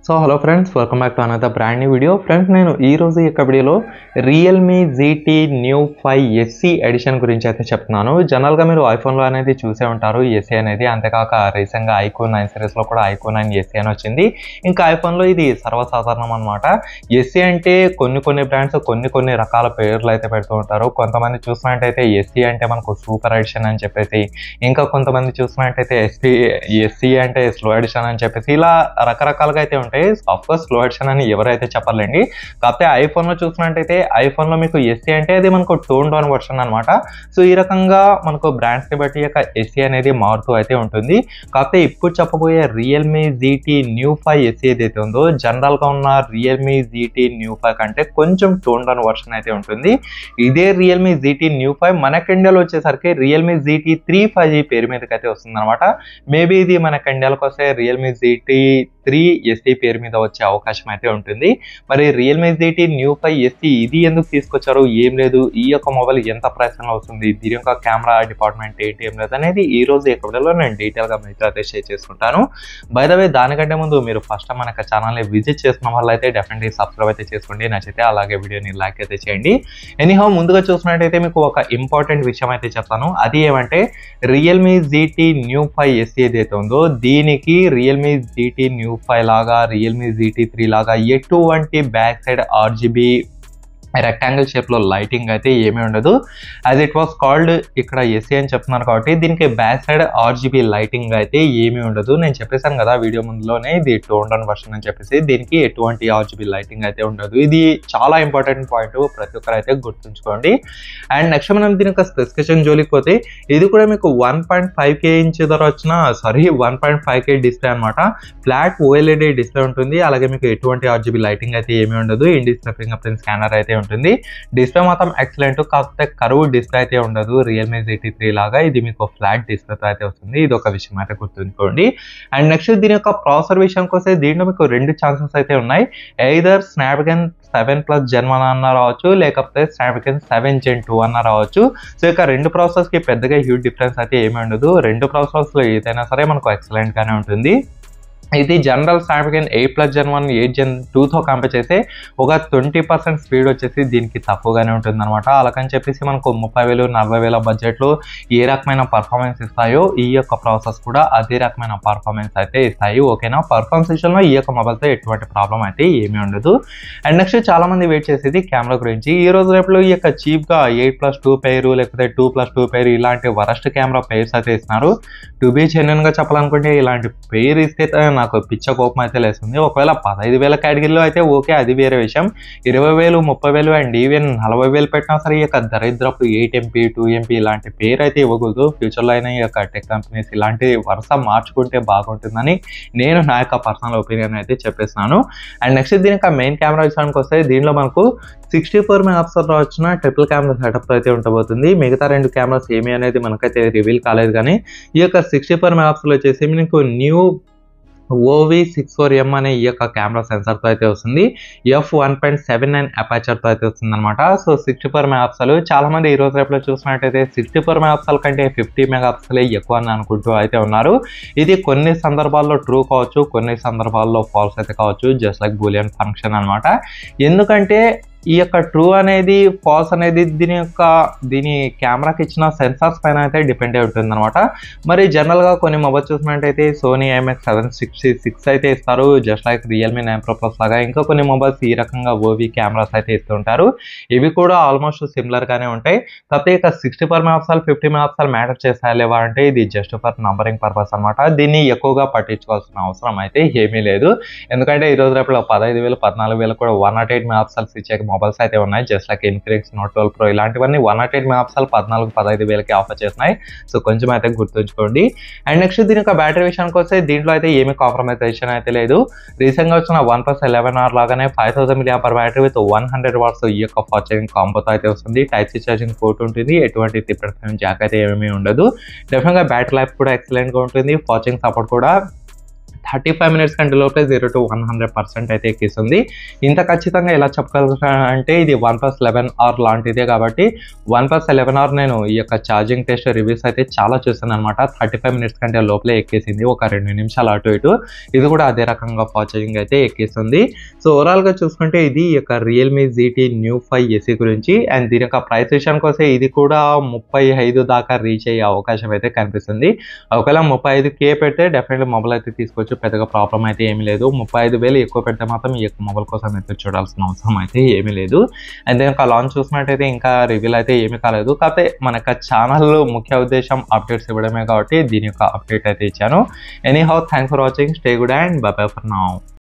so hello friends welcome back to another brand new video friends నేను ఈ రోజు ఈ యొక్క వీడియోలో Realme GT new five SE edition గురించి అయితే చెప్తున్నాను జనరల్గా మీరు ఐఫోన్లో అనేది చూసే ఉంటారు ఎస్సీ అనేది అంతేకాక రీసెంట్గా ఐకో నైన్ సిరీస్లో కూడా ఐకో నైన్ ఎస్సీ అని వచ్చింది ఇంకా ఐఫోన్లో ఇది సర్వసాధారణం అనమాట ఎస్సీ అంటే కొన్ని కొన్ని బ్రాండ్స్ కొన్ని కొన్ని రకాల పేర్లు అయితే పెడుతూ ఉంటారు కొంతమంది చూసినట్టయితే ఎస్సీ అంటే మనకు సూపర్ ఎడిషన్ అని చెప్పేసి ఇంకా కొంతమంది చూసినట్టయితే ఎస్సీ ఎస్సీ అంటే స్లో ఎడిషన్ అని చెప్పేసి ఇలా రకరకాలుగా అయితే ఉంటాయి ఆఫ్ కోర్స్ స్లో ఎడిషన్ అని ఎవరైతే చెప్పలేండి కాకపోతే ఐఫోన్లో చూసినట్టయితే ఐఫోన్లో మీకు ఎస్సీ అంటే అది మనకు టోన్ డౌన్ వర్షన్ అనమాట సో ఈ రకంగా మనకు బ్రాండ్స్ని బట్టి యొక్క ఎస్సీ అనేది మారుతూ అయితే ఉంటుంది కాకపోతే ఇప్పుడు చెప్పబోయే Realme GT new five SE ఏదైతే ఉందో జనరల్గా ఉన్న రియల్మీ జీటీ న్యూ ఫైవ్ కంటే కొంచెం టోన్ డౌన్ వర్షన్ అయితే ఉంటుంది ఇదే రియల్మీ జీటీ న్యూ ఫైవ్ మనకి ఇండియాలో వచ్చేసరికి Realme GT three five G పేరు మీదకి అయితే వస్తుంది అనమాట మేబీ ఇది మనకి ఇండియాలోకి వస్తే రియల్మీ జీటీ త్రీ ఎస్టీ పేరు మీద వచ్చే అవకాశం అయితే ఉంటుంది మరి Realme GT new five ST ఇది ఎందుకు తీసుకొచ్చారు ఏం లేదు ఈ యొక్క మొబైల్ ఎంత ప్రైస్లో వస్తుంది దీని యొక్క కెమెరా డిపార్ట్మెంట్ ఏంటి ఏం లేదు అనేది ఈ రోజు ఈ వీడియోలో నేను డీటెయిల్గా మీతో అయితే షేర్ చేసుకుంటాను బై ద వే దానికంటే ముందు మీరు ఫస్ట్ మన యొక్క ఛానల్ని విజిట్ చేసిన వాళ్ళు అయితే డెఫినెట్లీ సబ్స్క్రైబ్ అయితే చేసుకోండి నచ్చితే అలాగే వీడియోని లైక్ అయితే చేయండి ఎనీహౌ ముందుగా చూసినట్టయితే మీకు ఒక ఇంపార్టెంట్ విషయం అయితే చెప్తాను అది ఏమంటే Realme GT new five SE ఏదైతే ఉందో దీనికి రియల్మీ జీటీ న్యూ ఫైవ్ లాగా రియల్మీ జీటీ త్రీ లాగా ఎటువంటి బ్యాక్ సైడ్ ఆర్జీబీ రెక్టాంగిల్ షేప్లో లైటింగ్ అయితే ఏమీ ఉండదు యాజ్ ఇట్ వాస్ కాల్డ్ ఇక్కడ ఎస్సీ అని చెప్తున్నారు కాబట్టి దీనికి బ్యాక్ సైడ్ ఆర్జీబీ లైటింగ్ అయితే ఏమీ ఉండదు నేను చెప్పేశాను కదా వీడియో ముందులోనే ఇది టోన్ డౌన్ వర్షన్ అని చెప్పేసి దీనికి ఎటువంటి ఆర్జీబీ లైటింగ్ అయితే ఉండదు ఇది చాలా ఇంపార్టెంట్ పాయింట్ ప్రతి ఒక్కరు అయితే గుర్తుంచుకోండి అండ్ నెక్స్ట్ మనం దీని యొక్క స్పెసిఫికేషన్ జోలికి పోతే ఇది కూడా మీకు one point five K inch ధర వచ్చిన sorry one point five K display అనమాట ఫ్లాట్ ఓఎల్ఈడి డిస్ప్లే ఉంటుంది అలాగే మీకు ఎటువంటి ఆర్జీబీ లైటింగ్ అయితే ఏమీ ఉండదు in display fingerprint scanner అయితే ఉంటుంది డిస్ప్లే మాత్రం ఎక్సలెంట్ కాకపోతే కరువు డిస్ప్లే అయితే ఉండదు రియల్మీ జీటీ త్రీ లాగా ఇది మీకు ఫ్లాట్ డిస్ప్లేతో అయితే వస్తుంది ఇది ఒక విషయం అయితే గుర్తుంచుకోండి అండ్ నెక్స్ట్ దీని యొక్క ప్రాసెసర్ విషయానికి వస్తే దీంట్లో మీకు రెండు ఛాన్సెస్ అయితే ఉన్నాయి either Snapdragon seven plus gen one అన్న రావచ్చు లేకపోతే స్నాప్డ్రాగన్ సెవెన్ జెన్ టూ అన్న రావచ్చు సో ఇక రెండు ప్రాసెసర్స్కి పెద్దగా హ్యూజ్ డిఫరెన్స్ అయితే ఏమీ ఉండదు రెండు ప్రాసెసర్స్లో ఏదైనా సరే మనకు ఎక్సలెంట్గానే ఉంటుంది ఇది general Snapdragon eight plus gen one eight gen టూతో కంపేర్ చేస్తే ఒక ట్వంటీ పర్సెంట్ స్పీడ్ వచ్చేసి దీనికి తక్కువగానే ఉంటుంది అనమాట అలాగని చెప్పేసి మనకు ముప్పై వేలు నలభై వేల బడ్జెట్లో ఏ రకమైన పర్ఫార్మెన్స్ ఇస్తాయో ఈ యొక్క ప్రాసెస్ కూడా అదే రకమైన పర్ఫార్మెన్స్ అయితే ఇస్తాయి ఓకేనా పర్ఫార్మెన్స్ విషయంలో ఈ యొక్క మొబైల్తో ఎటువంటి ప్రాబ్లం అయితే ఏమీ ఉండదు అండ్ నెక్స్ట్ చాలా మంది వెయిట్ చేసేది కెమెరా గురించి ఈ రోజు రేపులో ఈ యొక్క చీప్గా ఎయిట్ ప్లస్ టూ పేరు లేకపోతే టూ ప్లస్ టూ పేరు ఇలాంటి వరస్ట్ కెమెరా పేర్స్ అయితే ఇస్తున్నారు టు బీ జెన్యున్గా చెప్పాలనుకుంటే ఇలాంటి పేరు ఇస్తే నాకు పిచ్చ కోపం అయితే లేస్తుంది ఒకవేళ పదహైదు వేల కేటగిరీలో అయితే ఓకే అది వేరే విషయం ఇరవై వేలు ముప్పై వేలు అండ్ ఈవెన్ నలభై వేలు పెట్టినా సరే ఈ యొక్క దరిద్రపు ఎయిట్ ఎంపీ టూ ఎంపీ ఇలాంటి పేరు అయితే ఇవ్వకూడదు ఫ్యూచర్లో అయినా ఈ యొక్క టెక్ కంపెనీస్ ఇలాంటి వరుస మార్చుకుంటే బాగుంటుందని నేను నా యొక్క పర్సనల్ ఒపీనియన్ అయితే చెప్పేస్తున్నాను అండ్ నెక్స్ట్ దీని యొక్క మెయిన్ కెమెరా విషయానికి వస్తే దీనిలో మనకు సిక్స్టీ ఫోర్ మెగాపిక్సెల్లో వచ్చిన ట్రిపుల్ కెమెరా సెటప్ అయితే ఉండబోతుంది మిగతా రెండు కెమెరాస్ ఏమి అనేది మనకైతే రివీల్ కాలేదు కానీ ఈ యొక్క సిక్స్టీ ఫోర్ మెగాపిక్సెల్ వచ్చేసి మీకు new OV six four M అనే ఈ యొక్క కెమెరా సెన్సార్తో అయితే వస్తుంది F one point seven nine అపాచర్తో అయితే వస్తుంది అనమాట సో సిక్స్టీ ఫోర్ మెగాపిక్సెల్ చాలా మంది ఈ రోజు రేపులో చూసినట్టయితే సిక్స్టీ ఫోర్ మెగాపిక్సెల్ కంటే ఫిఫ్టీ మెగాపిక్సెల్ ఎక్కువ అని అనుకుంటూ అయితే ఉన్నారు ఇది కొన్ని సందర్భాల్లో ట్రూ కావచ్చు కొన్ని సందర్భాల్లో ఫాల్స్ అయితే కావచ్చు జస్ట్ లైక్ బూలియన్ ఫంక్షన్ అనమాట ఎందుకంటే ఈ యొక్క ట్రూ అనేది ఫాల్స్ అనేది దీని యొక్క దీని కెమెరాకి ఇచ్చిన సెన్సార్స్ పైన అయితే డిపెండ్ అయి ఉంటుంది అనమాట మరి జనరల్గా కొన్ని మొబైల్ చూసినట్టయితే Sony IMX seven sixty six అయితే ఇస్తారు just like Realme nine pro plus లాగా ఇంకా కొన్ని మొబైల్స్ ఈ రకంగా ఓవి కెమెరాస్ అయితే ఇస్తుంటారు ఇవి కూడా ఆల్మోస్ట్ సిమిలర్గానే ఉంటాయి కాకపోతే ఇక sixty four megapixel fifty megapixel matter చేస్తాయా లేవా అంటే ఇది జస్ట్ ఫర్ నంబరింగ్ పర్పస్ అనమాట దీన్ని ఎక్కువగా పట్టించుకోవాల్సిన అవసరం అయితే ఏమీ లేదు ఎందుకంటే ఈ రోజు రేపు పదహైదు వేలు పద్నాలుగు వేలు కూడా వన్ నాట్ ఎయిట్ మెగాపిక్సెల్స్ ఇచ్చే మొబైల్స్ అయితే ఉన్నాయి just like Infinix Note twelve pro ఇలాంటివన్నీ వన్ నాట్ ఎయిట్ మెగాపిక్సెల్ పద్నాలుగు పదహైదు వేలకి ఆఫర్ చేస్తున్నాయి సో కొంచెం అయితే గుర్తుంచుకోండి అండ్ నెక్స్ట్ దీని యొక్క బ్యాటరీ విషయానికి వస్తే దీంట్లో అయితే ఏమీ కాంప్రమైజేషన్ అయితే లేదు రీసెంట్గా వచ్చిన వన్ ప్లస్ ఎలెవెన్ ఆర్ లాగానే five thousand milliampere battery with one hundred watts ఈ యొక్క ఫార్చింగ్ కాంబోతో అయితే వస్తుంది టైప్ సి ఛార్జింగ్ పోర్ట్ ఉంటుంది ఎటువంటి తిప్పడం జాక్ అయితే ఏమీ ఉండదు డెఫినెట్గా బ్యాటరీ లైఫ్ కూడా ఎక్సలెంట్గా ఉంటుంది ఫార్చింగ్ సపోర్ట్ కూడా థర్టీ ఫైవ్ మినిట్స్ కంటే లోపే zero to one hundred percent అయితే ఎక్కిస్తుంది ఇంత ఖచ్చితంగా ఎలా చెప్పగలుగుతానంటే ఇది వన్ ప్లస్ లెవెన్ ఆర్ లాంటిదే కాబట్టి వన్ ప్లస్ లెవెన్ ఆర్ నేను ఈ యొక్క ఛార్జింగ్ టెస్ట్ రివ్యూస్ అయితే చాలా చూసాను అనమాట థర్టీ ఫైవ్ మినిట్స్ కంటే లోపలే ఎక్కేసింది ఒక రెండు నిమిషాలు అటు ఇటు ఇది కూడా అదే రకంగా ఛార్జింగ్ అయితే ఎక్కిస్తుంది సో ఓవరాల్గా చూసుకుంటే ఇది ఈ యొక్క Realme GT new five SE గురించి అండ్ దీని యొక్క ప్రైస్ విషయానికి వస్తే ఇది కూడా ముప్పై ఐదు దాకా రీచ్ అయ్యే అవకాశం అయితే కనిపిస్తుంది ఒకవేళ ముప్పై ఐదు కే పెడితే డెఫినెట్లీ మొబైల్ అయితే తీసుకోవచ్చు పెద్దగా ప్రాబ్లం అయితే ఏమీ లేదు ముప్పై ఐదు వేలు ఎక్కువ పెడితే మాత్రం ఈ యొక్క మొబైల్ కోసం అయితే చూడాల్సిన అవసరం అయితే ఏమీ లేదు అండ్ దీని యొక్క లాంచ్ చూసినట్టయితే ఇంకా రివీల్ అయితే ఏమీ కాలేదు కాకపోతే మన యొక్క ఛానల్లో ముఖ్య ఉద్దేశం అప్డేట్స్ ఇవ్వడమే కాబట్టి దీని యొక్క అప్డేట్ అయితే ఇచ్చాను anyhow thanks for watching stay good and bye bye for now